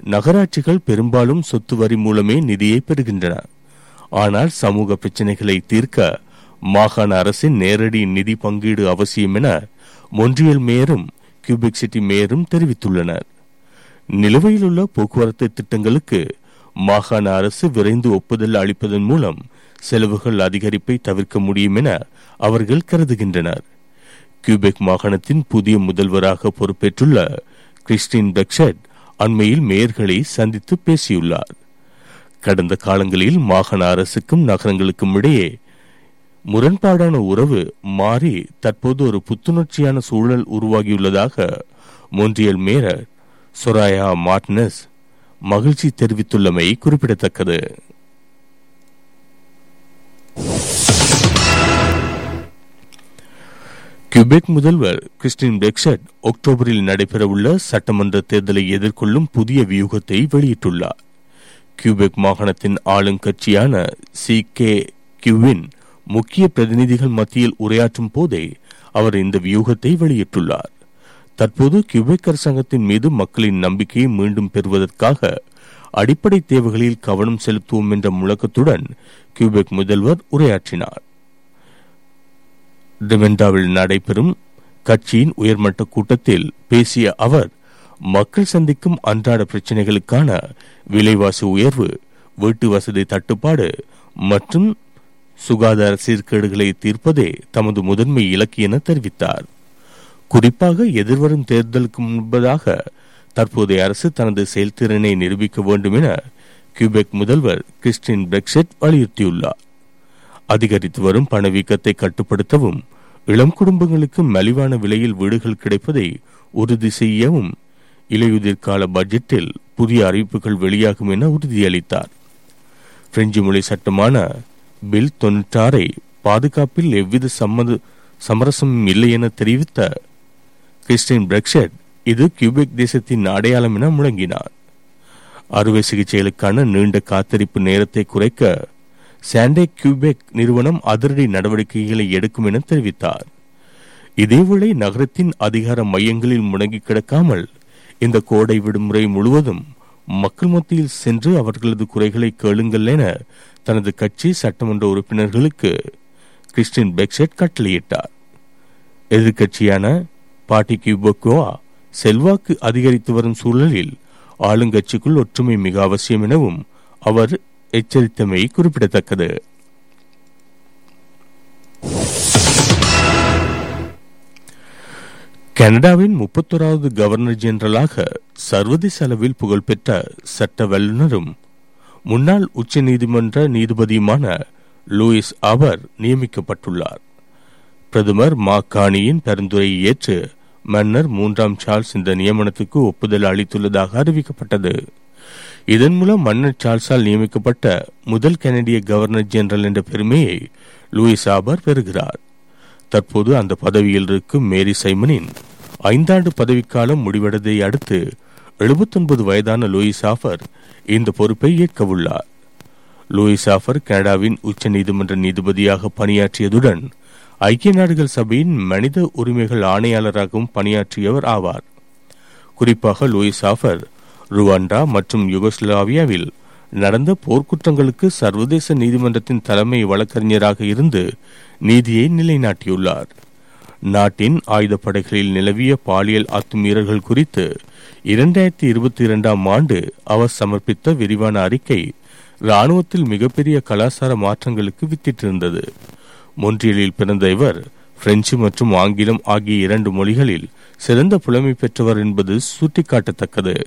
நகராட்சிகள் பெரும்பாலும் சொத்து வரி மூலமே நிதியை பெறுகின்றன ஆனால் சமூக பிரச்சினைகளை தீர்க்க மாகாண அரசின் நேரடி நிதி பங்கீடு அவசியம் என மொன்றியல் மேயரும் கியூபிக் சிட்டி மேயரும் தெரிவித்துள்ளனர் நிலுவையில் உள்ள போக்குவரத்து திட்டங்களுக்கு மாகாண அரசு விரைந்து ஒப்புதல் அளிப்பதன் மூலம் செலவுகள் அதிகரிப்பை தவிர்க்க முடியும் என அவர்கள் கருதுகின்றனர் கியூபெக் மாகாணத்தின் புதிய முதல்வராக பொறுப்பேற்றுள்ள கிறிஸ்டின் பெக்ஷட் அண்மையில் மேயர்களை சந்தித்து பேசியுள்ளார் கடந்த காலங்களில் மாகாண அரசுக்கும் நகரங்களுக்கும் இடையே முரண்பாடான உறவு மாறி தற்போது ஒரு புத்துணர்ச்சியான சூழல் உருவாகியுள்ளதாக மொன்றியல் மேயர் சொராயா மார்டினஸ் மகிழ்ச்சி தெரிவித்துள்ளமை குறிப்பிடத்தக்கது கியூபெக் முதல்வர் கிறிஸ்டின் பெக்ஷட் அக்டோபரில் நடைபெறவுள்ள சட்டமன்ற தேர்தலை எதிர்கொள்ளும் புதிய வியூகத்தை வெளியிட்டுள்ளார் கியூபெக் மாகாணத்தின் ஆளுங்கட்சியான சி கே கியூவின் முக்கிய பிரதிநிதிகள் மத்தியில் உரையாற்றும் போதே அவர் இந்த வியூகத்தை வெளியிட்டுள்ளார் தற்போது கியூபெக் அரசாங்கத்தின் மீது மக்களின் நம்பிக்கையை மீண்டும் பெறுவதற்காக அடிப்படை தேவைகளில் கவனம் செலுத்துவோம் என்ற முழக்கத்துடன் கியூபெக் முதல்வர் உரையாற்றினார் டிமெண்டாவில் நடைபெறும் கட்சியின் உயர்மட்ட கூட்டத்தில் பேசிய அவர் மக்கள் சந்திக்கும் அன்றாட பிரச்சினைகளுக்கான விலைவாசி உயர்வு வீட்டு வசதி தட்டுப்பாடு மற்றும் சுகாதார சீர்கேடுகளை தீர்ப்பதே தமது முதன்மை இலக்கு என தெரிவித்தார் குறிப்பாக எதிர்வரும் தேர்தலுக்கு முன்பதாக தற்போதைய அரசு தனது செயல்திறனை நிரூபிக்க வேண்டும் என கியூபெக் முதல்வர் கிறிஸ்டின் பிரெக்செட் வலியுறுத்தியுள்ளார் அதிகரித்து வரும் பணவீக்கத்தை கட்டுப்படுத்தவும் இளம் குடும்பங்களுக்கு மலிவான விலையில் வீடுகள் கிடைப்பதை உறுதி செய்யவும் இலையுதிர் கால பட்ஜெட்டில் புதிய அறிவிப்புகள் வெளியாகும் என உறுதியளித்தார் பிரெஞ்சு மொழி சட்டமான பில் தொன்னூற்றாறை பாதுகாப்பில் எவ்வித சம்மத சமரசமும் இல்லை என தெரிவித்த கிறிஸ்டின் பிரெக்ஷெட் இது கியூபெக் தேசத்தின் அடையாளம் என முழங்கினார் அறுவை சிகிச்சைகளுக்கான நீண்ட காத்திருப்பு நேரத்தை குறைக்க சாண்டே கியூபெக் நிறுவனம் அதிரடி நடவடிக்கைகளை எடுக்கும் என தெரிவித்தார் இதேவேளை நகரத்தின் அதிகார மையங்களில் முடங்கி கிடக்காமல் இந்த கோடை விடுமுறை முழுவதும் மக்கள் மத்தியில் சென்று அவர்களது குறைகளை கேளுங்கள் என தனது கட்சி சட்டமன்ற உறுப்பினர்களுக்கு கிறிஸ்டின் பெக்செட் கட்டளையிட்டார் எதிர்கட்சியான பார்ட்டி கியூபோக்கோவா செல்வாக்கு அதிகரித்து வரும் சூழலில் ஆளுங்கட்சிக்குள் ஒற்றுமை மிக அவசியம் எனவும் அவர் எச்சரித்தமை குறிப்பிடத்தக்கது கனடாவின் முப்பத்தோராவது கவர்னர் ஜெனரலாக சர்வதேச அளவில் புகழ்பெற்ற சட்ட வல்லுநரும் முன்னாள் உச்ச நீதிமன்ற நீதிபதியுமான லூயிஸ் அவர் நியமிக்கப்பட்டுள்ளார் பிரதமர் மா காணியின் பரிந்துரையை ஏற்று மன்னர் மூன்றாம் சார்ல்ஸ் இந்த நியமனத்துக்கு ஒப்புதல் அளித்துள்ளதாக அறிவிக்கப்பட்டது இதன் மூலம் மன்னர் சார்ல்ஸால் நியமிக்கப்பட்ட முதல் கனடிய கவர்னர் ஜெனரல் என்ற பெருமையை லூயிஸ் ஆபர் பெறுகிறார் தற்போது அந்த பதவியில் இருக்கும் மேரி சைமனின் ஐந்தாண்டு பதவிக்காலம் முடிவடைவதை அடுத்து எழுபத்தொன்பது வயதான லூயிஸ் ஆஃபர் இந்த பொறுப்பை ஏற்கவுள்ளார் லூயிஸ் ஆஃபர் கனடாவின் உச்ச நீதிமன்ற நீதிபதியாக பணியாற்றியதுடன் ஐக்கிய நாடுகள் சபையின் மனித உரிமைகள் ஆணையாளராகவும் பணியாற்றியவர் ஆவார் குறிப்பாக லூயிஸ் ஆஃபர் ருவாண்டா மற்றும் யுகோஸ்லாவியாவில் நடந்த போர்க்குற்றங்களுக்கு சர்வதேச நீதிமன்றத்தின் தலைமை வழக்கறிஞராக இருந்து நீதியை நிலைநாட்டியுள்ளார் நாட்டின் ஆயுதப்படைகளில் நிலவிய பாலியல் அத்துமீறல்கள் குறித்து இரண்டாயிரத்தி இருபத்தி இரண்டாம் ஆண்டு அவர் சமர்ப்பித்த விரிவான அறிக்கை இராணுவத்தில் மிகப்பெரிய கலாச்சார மாற்றங்களுக்கு வித்திட்டிருந்தது மொன்றியலில் பிறந்த இவர் பிரெஞ்சு மற்றும் ஆங்கிலம் ஆகிய இரண்டு மொழிகளில் சிறந்த புலமை பெற்றவர் என்பது சுட்டிக்காட்டத்தக்கது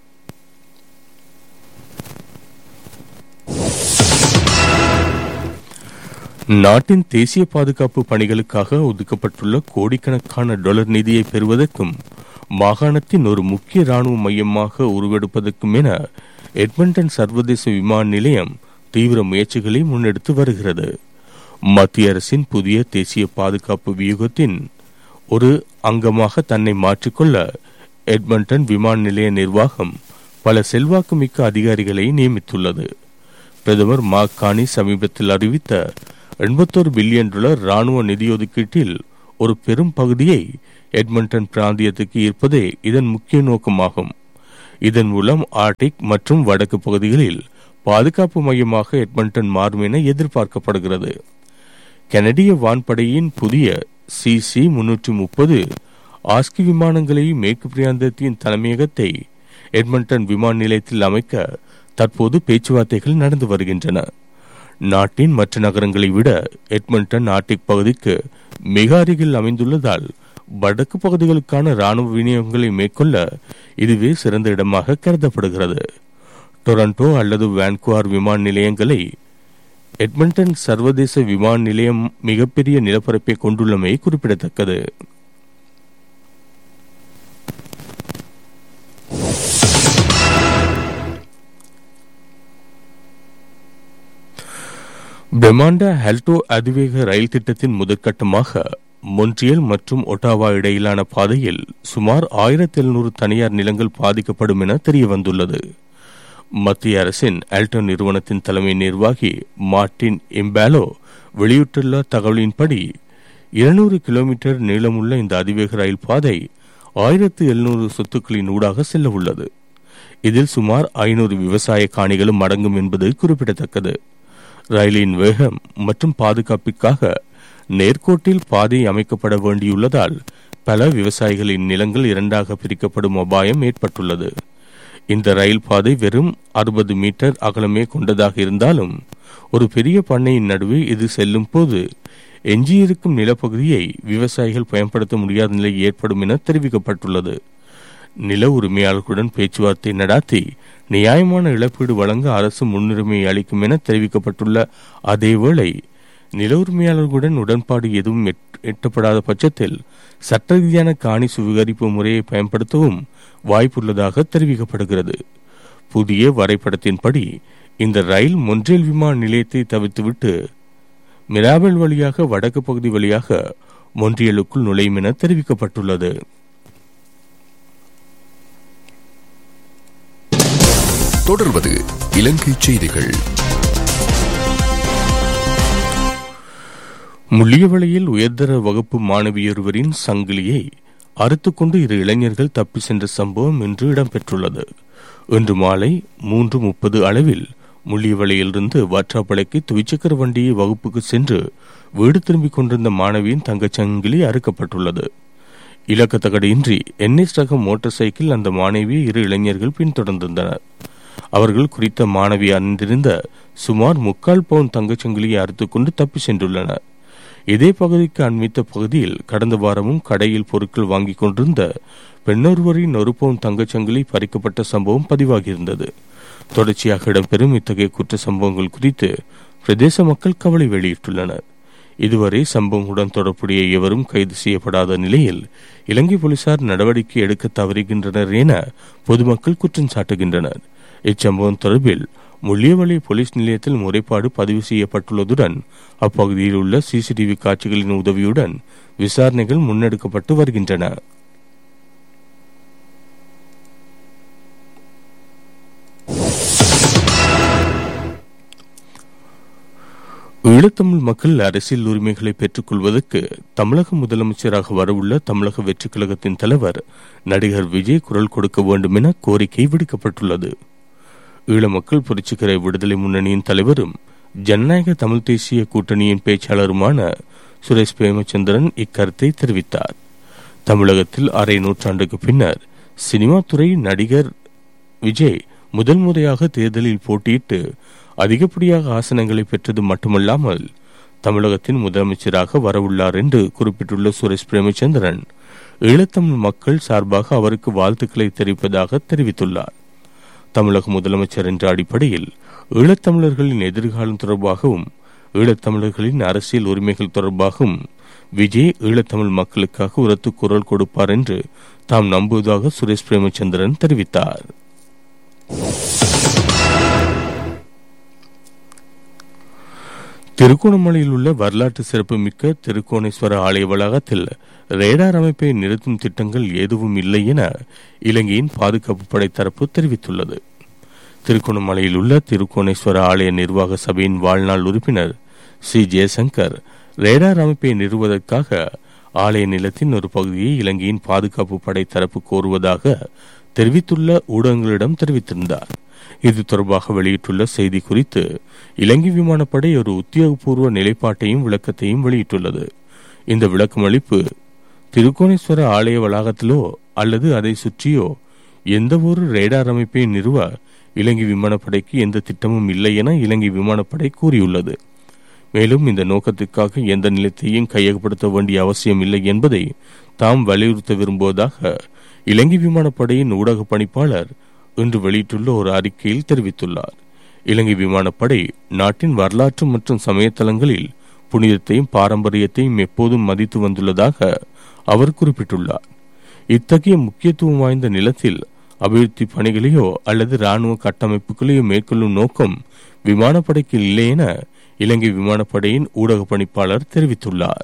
நாட்டின் தேசிய பாதுகாப்பு பணிகளுக்காக ஒதுக்கப்பட்டுள்ள கோடிக்கணக்கான டாலர் நிதியை பெறுவதற்கும் மாகாணத்தின் ஒரு முக்கிய ராணுவ மையமாக உருவெடுப்பதற்கும் என எட்மண்டன் சர்வதேச விமான நிலையம் தீவிர முயற்சிகளை முன்னெடுத்து வருகிறது மத்திய அரசின் புதிய தேசிய பாதுகாப்பு வியூகத்தின் ஒரு அங்கமாக தன்னை மாற்றிக்கொள்ள எட்மண்டன் விமான நிலைய நிர்வாகம் பல செல்வாக்குமிக்க அதிகாரிகளை நியமித்துள்ளது பிரதமர் மார்க் கானி சமீபத்தில் அறிவித்த எண்பத்தோரு பில்லியன் டாலர் ராணுவ நிதி ஒதுக்கீட்டில் ஒரு பெரும் பகுதியை எட்மண்டன் பிராந்தியத்துக்கு ஈர்ப்பதே இதன் முக்கிய நோக்கமாகும் இதன் மூலம் ஆர்டிக் மற்றும் வடக்கு பகுதிகளில் பாதுகாப்பு மையமாக எட்மண்டன் மாறும் என எதிர்பார்க்கப்படுகிறது கனடிய வான்படையின் புதிய சிசி முன்னூற்றி முப்பது ஆஸ்கி விமானங்களை மேற்கு பிரியாந்தத்தின் தலைமையகத்தை எட்மண்டன் விமான நிலையத்தில் அமைக்க தற்போது பேச்சுவார்த்தைகள் நடந்து வருகின்றன நாட்டின் மற்ற நகரங்களை விட எட்மண்டன் ஆர்டிக் பகுதிக்கு மிக அருகில் அமைந்துள்ளதால் வடக்கு பகுதிகளுக்கான ராணுவ விநியோகங்களை மேற்கொள்ள இதுவே சிறந்த இடமாக கருதப்படுகிறது டொரண்டோ அல்லது வான்குவார் விமான நிலையங்களை எட்மண்டன் சர்வதேச விமான நிலையம் மிகப்பெரிய நிலப்பரப்பை கொண்டுள்ளமை குறிப்பிடத்தக்கது பிரம்மாண்ட ஹெல்டோ அதிவேக ரயில் திட்டத்தின் முதற்கட்டமாக மொன்ட்ரியல் மற்றும் ஒட்டாவா இடையிலான பாதையில் சுமார் ஆயிரத்தி எழுநூறு தனியார் நிலங்கள் பாதிக்கப்படும் என தெரிய வந்துள்ளது மத்திய அரசின் ஆல்டோ நிறுவனத்தின் தலைமை நிர்வாகி மார்டின் இம்பாலோ வெளியிட்டுள்ள தகவலின்படி இருநூறு கிலோமீட்டர் நீளமுள்ள இந்த அதிவேக ரயில் பாதை ஆயிரத்து எழுநூறு சொத்துக்களின் ஊடாக செல்ல உள்ளது இதில் சுமார் ஐநூறு விவசாய காணிகளும் அடங்கும் என்பது குறிப்பிடத்தக்கது ரயிலின் வேகம் மற்றும் பாதுகாப்பிற்காக நேர்கோட்டில் பாதை அமைக்கப்பட வேண்டியுள்ளதால் பல விவசாயிகளின் நிலங்கள் இரண்டாக பிரிக்கப்படும் அபாயம் ஏற்பட்டுள்ளது இந்த ரயில் பாதை வெறும் அறுபது மீட்டர் அகலமே கொண்டதாக இருந்தாலும் ஒரு பெரிய பண்ணையின் நடுவே இது செல்லும் போது எஞ்சியிருக்கும் நிலப்பகுதியை விவசாயிகள் பயன்படுத்த முடியாத நிலை ஏற்படும் என தெரிவிக்கப்பட்டுள்ளது நில உரிமையாளர்களுடன் பேச்சுவார்த்தை நடாத்தி நியாயமான இழப்பீடு வழங்க அரசு முன்னுரிமை அளிக்கும் என தெரிவிக்கப்பட்டுள்ள அதேவேளை நில உரிமையாளர்களுடன் உடன்பாடு எதுவும் எட்டப்படாத பட்சத்தில் சட்ட ரீதியான காணி சுவீகரிப்பு முறையை பயன்படுத்தவும் வாய்ப்புள்ளதாக தெரிவிக்கப்படுகிறது புதிய வரைபடத்தின்படி இந்த ரயில் மொன்றியல் விமான நிலையத்தை தவிர்த்துவிட்டு மிராபல் வழியாக வடக்கு பகுதி வழியாக மொன்றியலுக்குள் நுழையும் என தெரிவிக்கப்பட்டுள்ளது தொடர்வது இலங்கை செய்திகள் முள்ளியவளையில் உயர்தர வகுப்பு மாணவியொருவரின் சங்கிலியை அறுத்துக்கொண்டு இரு இளைஞர்கள் தப்பி சென்ற சம்பவம் இன்று இடம்பெற்றுள்ளது இன்று மாலை மூன்று முப்பது அளவில் முள்ளியவளையிலிருந்து வாற்றாப்பளைக்கு துவிச்சக்கர வண்டியை வகுப்புக்கு சென்று வீடு திரும்பிக் கொண்டிருந்த மாணவியின் தங்கச் சங்கிலி அறுக்கப்பட்டுள்ளது இலக்கத்தகடியின்றி என்எஸ் ரக மோட்டார் சைக்கிள் அந்த மாணவியை இரு இளைஞர்கள் பின்தொடர்ந்திருந்தனர் அவர்கள் குறித்த மாணவி அணிந்திருந்த சுமார் முக்கால் பவுன் தங்கச்சங்கிலியை அறுத்துக்கொண்டு தப்பி சென்றுள்ளனர் இதே பகுதிக்கு அண்மித்த பகுதியில் கடந்த வாரமும் கடையில் பொருட்கள் வாங்கிக் கொண்டிருந்த பெண்ணொருவரின் ஒரு பவுன் தங்கச்சங்கிலி பறிக்கப்பட்ட சம்பவம் பதிவாகியிருந்தது தொடர்ச்சியாக இடம்பெறும் இத்தகைய குற்ற சம்பவங்கள் குறித்து பிரதேச மக்கள் கவலை வெளியிட்டுள்ளனர் இதுவரை சம்பவங்களுடன் தொடர்புடைய எவரும் கைது செய்யப்படாத நிலையில் இலங்கை போலீசார் நடவடிக்கை எடுக்க தவறுகின்றனர் என பொதுமக்கள் குற்றம் சாட்டுகின்றனர் இச்சம்பவம் தொடர்பில் முள்ளியவளை போலீஸ் நிலையத்தில் முறைப்பாடு பதிவு செய்யப்பட்டுள்ளதுடன் அப்பகுதியில் உள்ள சிசிடிவி காட்சிகளின் உதவியுடன் விசாரணைகள் முன்னெடுக்கப்பட்டு வருகின்றன ஈழத்தமிழ் மக்கள் அரசியல் உரிமைகளை பெற்றுக் கொள்வதற்கு தமிழக முதலமைச்சராக வரவுள்ள தமிழக வெற்றிக் கழகத்தின் தலைவர் நடிகர் விஜய் குரல் கொடுக்க வேண்டும் என கோரிக்கை விடுக்கப்பட்டுள்ளது ஈழ மக்கள் புரட்சிகர விடுதலை முன்னணியின் தலைவரும் ஜனநாயக தமிழ் தேசிய கூட்டணியின் பேச்சாளருமான சுரேஷ் பிரேமச்சந்திரன் இக்கருத்தை தெரிவித்தார் தமிழகத்தில் அரை நூற்றாண்டுக்கு பின்னர் சினிமா துறை நடிகர் விஜய் முதல் முறையாக தேர்தலில் போட்டியிட்டு அதிகப்படியாக ஆசனங்களை பெற்றது மட்டுமல்லாமல் தமிழகத்தின் முதலமைச்சராக வரவுள்ளார் என்று குறிப்பிட்டுள்ள சுரேஷ் பிரேமச்சந்திரன் ஈழத்தமிழ் மக்கள் சார்பாக அவருக்கு வாழ்த்துக்களை தெரிவிப்பதாக தெரிவித்துள்ளார் தமிழக முதலமைச்சர் என்ற அடிப்படையில் ஈழத்தமிழர்களின் எதிர்காலம் தொடர்பாகவும் ஈழத்தமிழர்களின் அரசியல் உரிமைகள் தொடர்பாகவும் விஜய் ஈழத்தமிழ் மக்களுக்காக உரத்து குரல் கொடுப்பார் என்று தாம் நம்புவதாக சுரேஷ் பிரேமச்சந்திரன் தெரிவித்தார் திருகோணமலையில் உள்ள வரலாற்று சிறப்புமிக்க திருக்கோணேஸ்வர ஆலய வளாகத்தில் ரேடார் அமைப்பை நிறுத்தும் திட்டங்கள் எதுவும் இல்லை என இலங்கையின் பாதுகாப்பு படை தரப்பு தெரிவித்துள்ளது திருகோணமலையில் உள்ள திருக்கோணேஸ்வர ஆலய நிர்வாக சபையின் வாழ்நாள் உறுப்பினர் சி ஜெயசங்கர் ரேடார் அமைப்பை நிறுவுவதற்காக ஆலய நிலத்தின் ஒரு பகுதியை இலங்கையின் பாதுகாப்பு படை தரப்பு கோருவதாக தெரிவித்துள்ள ஊடகங்களிடம் தெரிவித்திருந்தார் இது தொடர்பாக வெளியிட்டுள்ள செய்தி குறித்து இலங்கை விமானப்படை ஒரு உத்தியோகபூர்வ நிலைப்பாட்டையும் விளக்கத்தையும் வெளியிட்டுள்ளது இந்த விளக்கமளிப்பு திருக்கோணேஸ்வர ஆலய வளாகத்திலோ அல்லது அதை சுற்றியோ எந்த ஒரு ரேடார் அமைப்பை நிறுவ இலங்கை விமானப்படைக்கு எந்த திட்டமும் இல்லை என இலங்கை விமானப்படை கூறியுள்ளது மேலும் இந்த நோக்கத்துக்காக எந்த நிலத்தையும் கையகப்படுத்த வேண்டிய அவசியம் இல்லை என்பதை தாம் வலியுறுத்த விரும்புவதாக இலங்கை விமானப்படையின் ஊடக பணிப்பாளர் இன்று வெளியிட்டுள்ள ஒரு அறிக்கையில் தெரிவித்துள்ளார் இலங்கை விமானப்படை நாட்டின் வரலாற்று மற்றும் சமயத்தலங்களில் புனிதத்தையும் பாரம்பரியத்தையும் எப்போதும் மதித்து வந்துள்ளதாக அவர் குறிப்பிட்டுள்ளார் இத்தகைய முக்கியத்துவம் வாய்ந்த நிலத்தில் அபிவிருத்தி பணிகளையோ அல்லது இராணுவ கட்டமைப்புகளையோ மேற்கொள்ளும் நோக்கம் விமானப்படைக்கு இல்லை என இலங்கை விமானப்படையின் ஊடக பணிப்பாளர் தெரிவித்துள்ளார்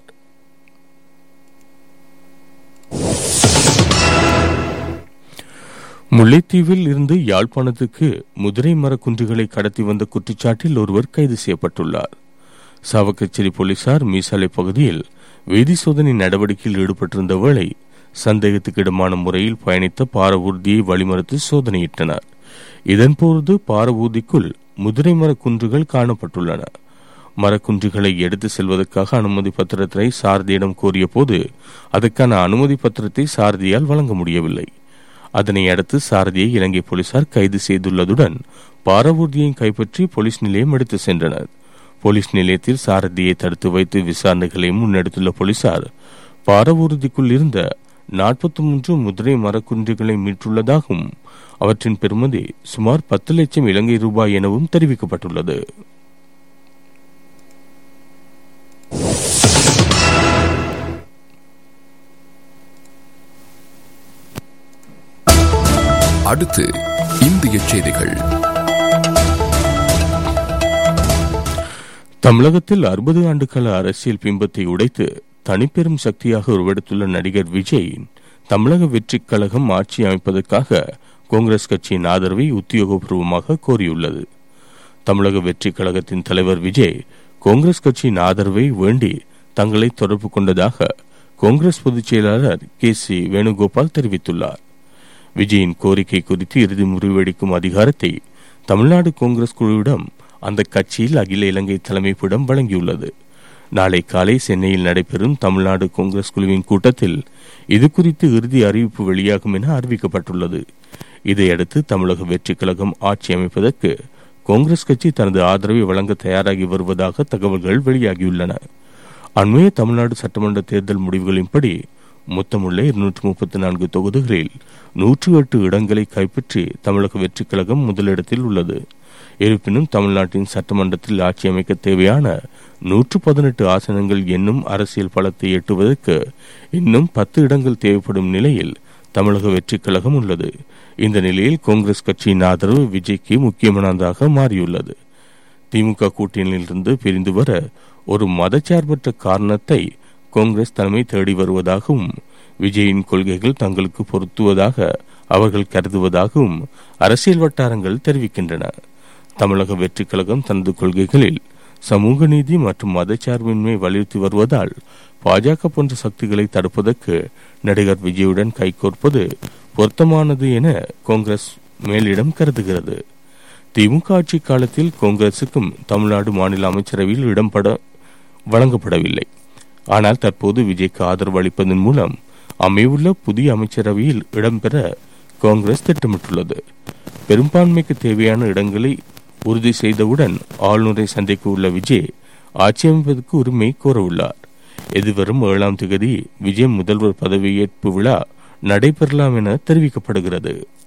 முல்லைத்தீவில் இருந்து யாழ்ப்பாணத்துக்கு முதிரை மரக்குன்றுகளை கடத்தி வந்த குற்றச்சாட்டில் ஒருவர் கைது செய்யப்பட்டுள்ளார் சாவக்கச்சேரி போலீசார் மீசாலை பகுதியில் வேதி சோதனை நடவடிக்கையில் ஈடுபட்டிருந்த வேளை சந்தேகத்துக்கிடமான முறையில் பயணித்த பாரவூர்தியை வழிமறுத்து சோதனையிட்டனர் இதன்போது பாரவூர்திக்குள் முதிரை மர குன்றுகள் காணப்பட்டுள்ளன மரக்குன்றுகளை எடுத்து செல்வதற்காக அனுமதி பத்திரத்தை சாரதியிடம் கோரிய போது அதற்கான அனுமதி பத்திரத்தை சாரதியால் வழங்க முடியவில்லை அதனை அடுத்து சாரதியை இலங்கை போலீசார் கைது செய்துள்ளதுடன் பாரவூர்தியை கைப்பற்றி போலீஸ் நிலையம் எடுத்து சென்றனர் போலீஸ் நிலையத்தில் சாரதியை தடுத்து வைத்து விசாரணைகளை முன்னெடுத்துள்ள போலீசார் பாரவூர்திக்குள் இருந்த நாற்பத்தி மூன்று முதிரை மரக்குன்றுகளை மீட்டுள்ளதாகவும் அவற்றின் பெறுமதி சுமார் பத்து லட்சம் இலங்கை ரூபாய் எனவும் தெரிவிக்கப்பட்டுள்ளது அடுத்து இந்திய செய்திகள் தமிழகத்தில் அறுபது ஆண்டுகால அரசியல் பிம்பத்தை உடைத்து தனிப்பெரும் சக்தியாக உருவெடுத்துள்ள நடிகர் விஜய் தமிழக வெற்றிக் கழகம் ஆட்சி அமைப்பதற்காக காங்கிரஸ் கட்சியின் ஆதரவை உத்தியோகபூர்வமாக கோரியுள்ளது தமிழக வெற்றிக் கழகத்தின் தலைவர் விஜய் காங்கிரஸ் கட்சியின் ஆதரவை வேண்டி தங்களை தொடர்பு கொண்டதாக காங்கிரஸ் பொதுச் செயலாளர் கே சி வேணுகோபால் தெரிவித்துள்ளார் விஜயின் கோரிக்கை குறித்து இறுதி முடிவெடுக்கும் அதிகாரத்தை தமிழ்நாடு காங்கிரஸ் குழுவிடம் அந்த கட்சியில் அகில இலங்கை தலைமைப்பிடம் வழங்கியுள்ளது நாளை காலை சென்னையில் நடைபெறும் தமிழ்நாடு காங்கிரஸ் குழுவின் கூட்டத்தில் இது குறித்து இறுதி அறிவிப்பு வெளியாகும் என அறிவிக்கப்பட்டுள்ளது இதையடுத்து தமிழக வெற்றிக் கழகம் ஆட்சி அமைப்பதற்கு காங்கிரஸ் கட்சி தனது ஆதரவை வழங்க தயாராகி வருவதாக தகவல்கள் வெளியாகியுள்ளன அண்மைய தமிழ்நாடு சட்டமன்ற தேர்தல் முடிவுகளின்படி மொத்தமுள்ள இருநூற்று முப்பத்தி நான்கு தொகுதிகளில் நூற்று எட்டு இடங்களை கைப்பற்றி தமிழக வெற்றிக் கழகம் முதலிடத்தில் உள்ளது இருப்பினும் தமிழ்நாட்டின் சட்டமன்றத்தில் ஆட்சி அமைக்க தேவையான நூற்று பதினெட்டு ஆசனங்கள் என்னும் அரசியல் பலத்தை எட்டுவதற்கு இன்னும் பத்து இடங்கள் தேவைப்படும் நிலையில் தமிழக வெற்றிக் கழகம் உள்ளது இந்த நிலையில் காங்கிரஸ் கட்சியின் ஆதரவு விஜய்க்கு முக்கியமானதாக மாறியுள்ளது திமுக கூட்டணியிலிருந்து பிரிந்து வர ஒரு மதச்சார்பற்ற காரணத்தை காங்கிரஸ் தலைமை தேடி வருவதாகவும் விஜயின் கொள்கைகள் தங்களுக்கு பொருத்துவதாக அவர்கள் கருதுவதாகவும் அரசியல் வட்டாரங்கள் தெரிவிக்கின்றன தமிழக வெற்றிக் கழகம் தனது கொள்கைகளில் சமூக நீதி மற்றும் மதச்சார்பின்மை வலியுறுத்தி வருவதால் பாஜக போன்ற சக்திகளை தடுப்பதற்கு நடிகர் விஜயுடன் கைகோர்ப்பது பொருத்தமானது என காங்கிரஸ் மேலிடம் கருதுகிறது திமுக ஆட்சி காலத்தில் காங்கிரசுக்கும் தமிழ்நாடு மாநில அமைச்சரவையில் இடம்பட வழங்கப்படவில்லை ஆனால் தற்போது விஜய்க்கு ஆதரவு அளிப்பதன் மூலம் அமைவுள்ள புதிய அமைச்சரவையில் இடம்பெற காங்கிரஸ் திட்டமிட்டுள்ளது பெரும்பான்மைக்கு தேவையான இடங்களை உறுதி செய்தவுடன் ஆளுநரை சந்திக்க உள்ள விஜய் ஆட்சி அமைப்பதற்கு உரிமை கோரவுள்ளார் எதிர்வரும் ஏழாம் தேதி விஜய் முதல்வர் பதவியேற்பு விழா நடைபெறலாம் என தெரிவிக்கப்படுகிறது